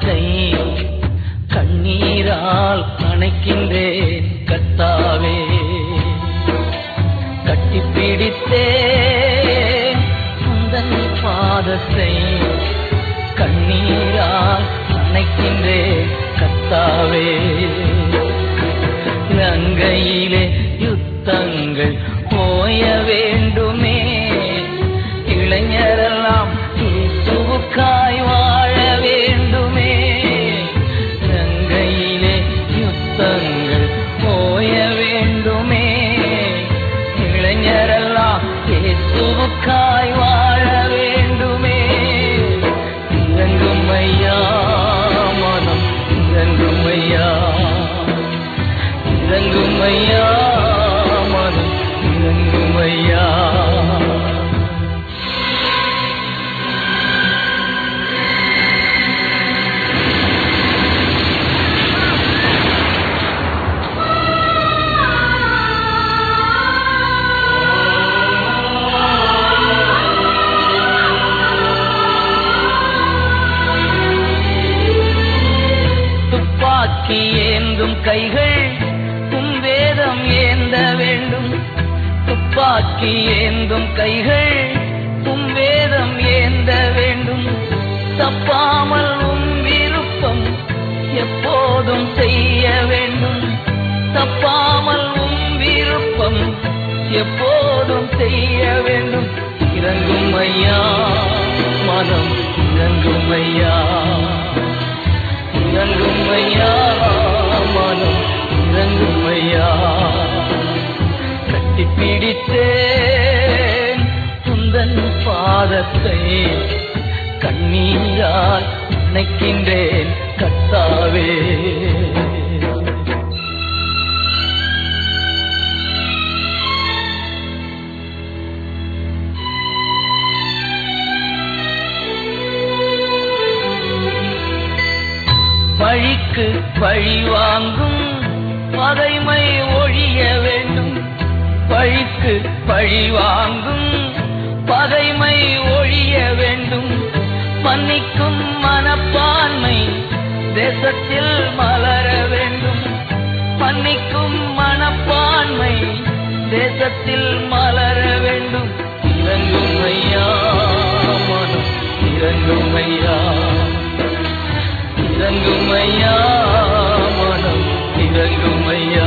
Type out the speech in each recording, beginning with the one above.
பாதத்தை கண்ணீரால் அணைக்கின்றேன் கத்தாவே கட்டிப்பிடித்தேன் உந்தன் பாதத்தை கண்ணீரால் அணைக்கின்றேன் கத்தாவே இலங்கையிலே யுத்தங்கள் ஓய வேண்டுமே இளைஞரெல்லாம் இயேசுவுக்காய் வாழ வேண்டுமே இலங்கையிலே யுத்தங்கள் ஓய வேண்டுமே இளைஞரெல்லாம் இயேசுவுக்காய் வாழ வேண்டுமே இறங்கும் ஐயா மனம் இறங்கும் ஐயா இறங்கும் ஐயா மனம் இறங்கும் ஐயா துப்பாக்கி ஏந்தும் கைகள் உம் வேதம் ஏந்த வேண்டும் துப்பாக்கி ஏந்தும் கைகள் உம் வேதம் ஏந்த வேண்டும் தப்பாமல் உம் விருப்பம் எப்போதும் செய்ய வேண்டும் தப்பாமல் உம் விருப்பம் எப்போதும் செய்ய வேண்டும் இறங்கும் ஐயா மனம் இறங்கும் ஐயா இறங்கும் ஐயா மனம் இறங்கும் ஐயா கட்டிப்பிடித்தேன் உந்தன் பாதத்தை கண்ணீரால் நினைக்கின்றேன் கத்தாவே பழிக்கு பழி வாங்கும் பகைமை ஒழிய வேண்டும் பழிக்கு பழி வாங்கும் பகைமை ஒழிய வேண்டும் மன்னிக்கும் மனப்பான்மை தேசத்தில் மலர வேண்டும் மன்னிக்கும் மனப்பான்மை தேசத்தில் மலர வேண்டும் இறங்கும் ஐயா மனம் இறங்கும் ஐயா இறங்கும் ஐயா மனம் இறங்கும் ஐயா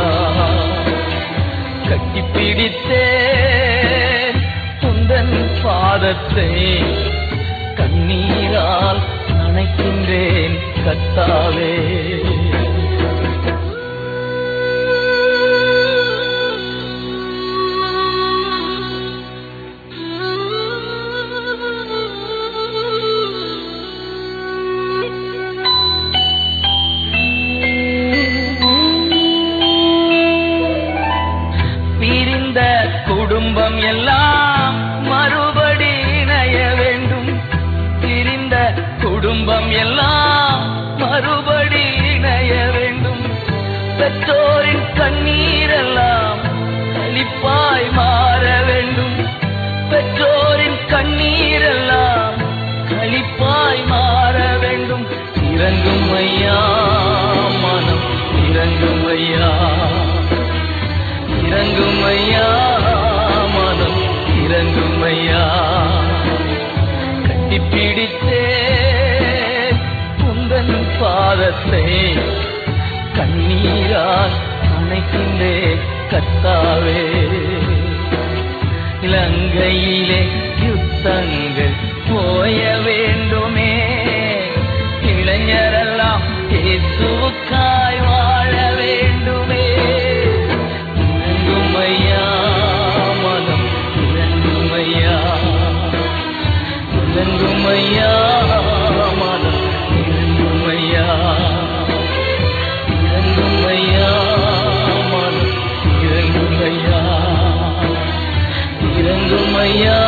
கட்டிப்பிடித்தேன் உந்தன் பாதத்தை கண்ணீரால் நனைக்கின்றேன் கத்தாவே பிரிந்த குடும்பம் எல்லாம் மறுபடி இணைய வேண்டும் பிரிந்த குடும்பம் எல்லாம் மறுபடி இணைய வேண்டும் பெற்றோரின் கண்ணீரெல்லாம் கழிப்பாய் மாற வேண்டும் பெற்றோரின் கண்ணீரெல்லாம் கழிப்பாய் மாற வேண்டும் இறங்கும் ஐயா மனம் இறங்கும் ஐயா இறங்கும் ஐயா மனம் இறங்கும் ஐயா கட்டிப்பிடித்தே உந்தன் பாதத்தை கண்ணீரால் அணைக்கின்றே கத்தாவே இலங்கையிலே யுத்தங்கள் போய வேண்டுமே இளைஞரெல்லாம் இயேசுவுக்காய் வாழ வேண்டுமே இறங்கும் ஐயா மனம் இறங்கும் ஐயா இறங்கும் ஐயா மனம் இறங்கும் ஐயா இறங்கும் ஐயா மனம் இறங்கும் ஐயா இறங்கும் ஐயா